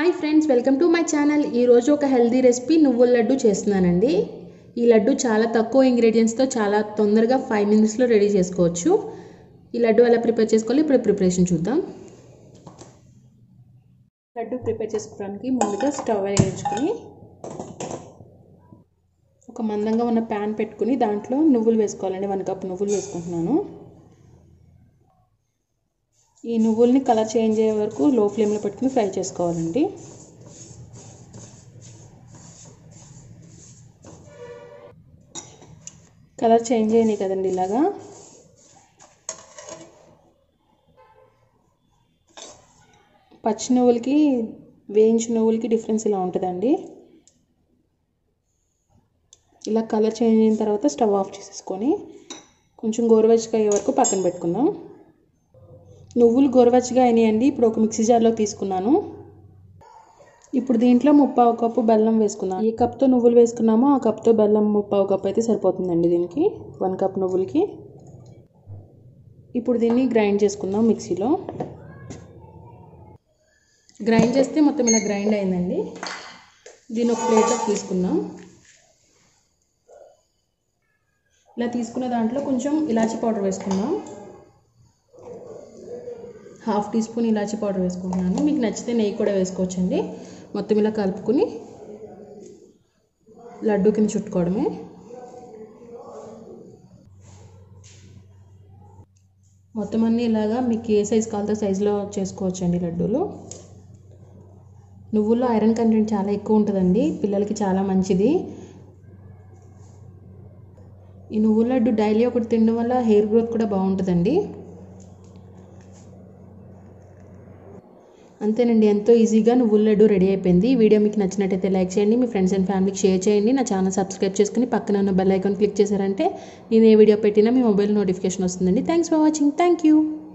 hi friends welcome to my channel ఈరోజు ఒక healthy recipe నువ్వుల లడ్డు చేస్తున్నానండి ఈ లడ్డు చాలా తక్కువ ఇంగ్రీడియంట్స్తో చాలా తొందరగా ఫైవ్ మినిట్స్లో రెడీ చేసుకోవచ్చు ఈ లడ్డు ఎలా ప్రిపేర్ చేసుకోవాలి ఇప్పుడు ప్రిపరేషన్ చూద్దాం లడ్డు ప్రిపేర్ చేసుకోవడానికి ముందుగా స్టవ్ వెలిగించుకొని ఒక మందంగా ఉన్న ప్యాన్ పెట్టుకుని దాంట్లో నువ్వులు వేసుకోవాలండి వన్ కప్ నువ్వులు వేసుకుంటున్నాను ఈ నువ్వుల్ని కలర్ చేంజ్ అయ్యే వరకు లో ఫ్లేమ్లో పెట్టుకుని ఫ్రై చేసుకోవాలండి కలర్ చేంజ్ అయినాయి కదండి ఇలాగా పచ్చి నువ్వులకి వేయించిన నువ్వులకి డిఫరెన్స్ ఇలా ఉంటుందండి ఇలా కలర్ చేంజ్ అయిన తర్వాత స్టవ్ ఆఫ్ చేసేసుకొని కొంచెం గోరువెచ్చగా అయ్యే వరకు పక్కన పెట్టుకుందాం నువ్వులు గోరువెచ్చగా అయినాయండి ఇప్పుడు ఒక మిక్సీ జార్లో తీసుకున్నాను ఇప్పుడు దీంట్లో ముప్పావు కప్పు బెల్లం వేసుకుందాం ఏ కప్తో నువ్వులు వేసుకున్నామో ఆ కప్తో బెల్లం ముప్పావు కప్పు అయితే సరిపోతుందండి దీనికి వన్ కప్ నువ్వులకి ఇప్పుడు దీన్ని గ్రైండ్ చేసుకుందాం మిక్సీలో గ్రైండ్ చేస్తే మొత్తం ఇలా గ్రైండ్ అయిందండి దీన్ని ఒక ప్లేట్లోకి తీసుకుందాం ఇలా తీసుకున్న దాంట్లో కొంచెం ఇలాచీ పౌడర్ వేసుకుందాం హాఫ్ టీ స్పూన్ ఇలాచీ పౌడర్ వేసుకుంటున్నాను మీకు నచ్చితే నెయ్యి కూడా వేసుకోవచ్చండి మొత్తం ఇలా కలుపుకొని లడ్డు కింద చుట్టుకోవడమే మొత్తం అన్నీ ఇలాగా మీకు ఏ సైజు కావాలో సైజులో చేసుకోవచ్చండి లడ్డూలు నువ్వుల్లో ఐరన్ కంటెంట్ చాలా ఎక్కువ ఉంటుందండి పిల్లలకి చాలా మంచిది ఈ నువ్వుల లడ్డు డైలీ ఒకటి తినడం వల్ల హెయిర్ గ్రోత్ కూడా బాగుంటుందండి అంతేనండి ఎంతో ఈజీగా నువ్వుల లడ్డు రెడీ అయిపోయింది ఈ వీడియో మీకు నచ్చినట్టయితే లైక్ చేయండి మీ ఫ్రెండ్స్ అండ్ ఫ్యామిలీకి షేర్ చేయండి నా ఛానల్ సబ్స్క్రైబ్ చేసుకుని పక్కన ఉన్న బెల్ ఐకాన్ క్లిక్ చేశారంటే నేను ఏ వీడియో పెట్టినా మీ మొబైల్ నోటిఫికేషన్ వస్తుందండి thanks for watching thank you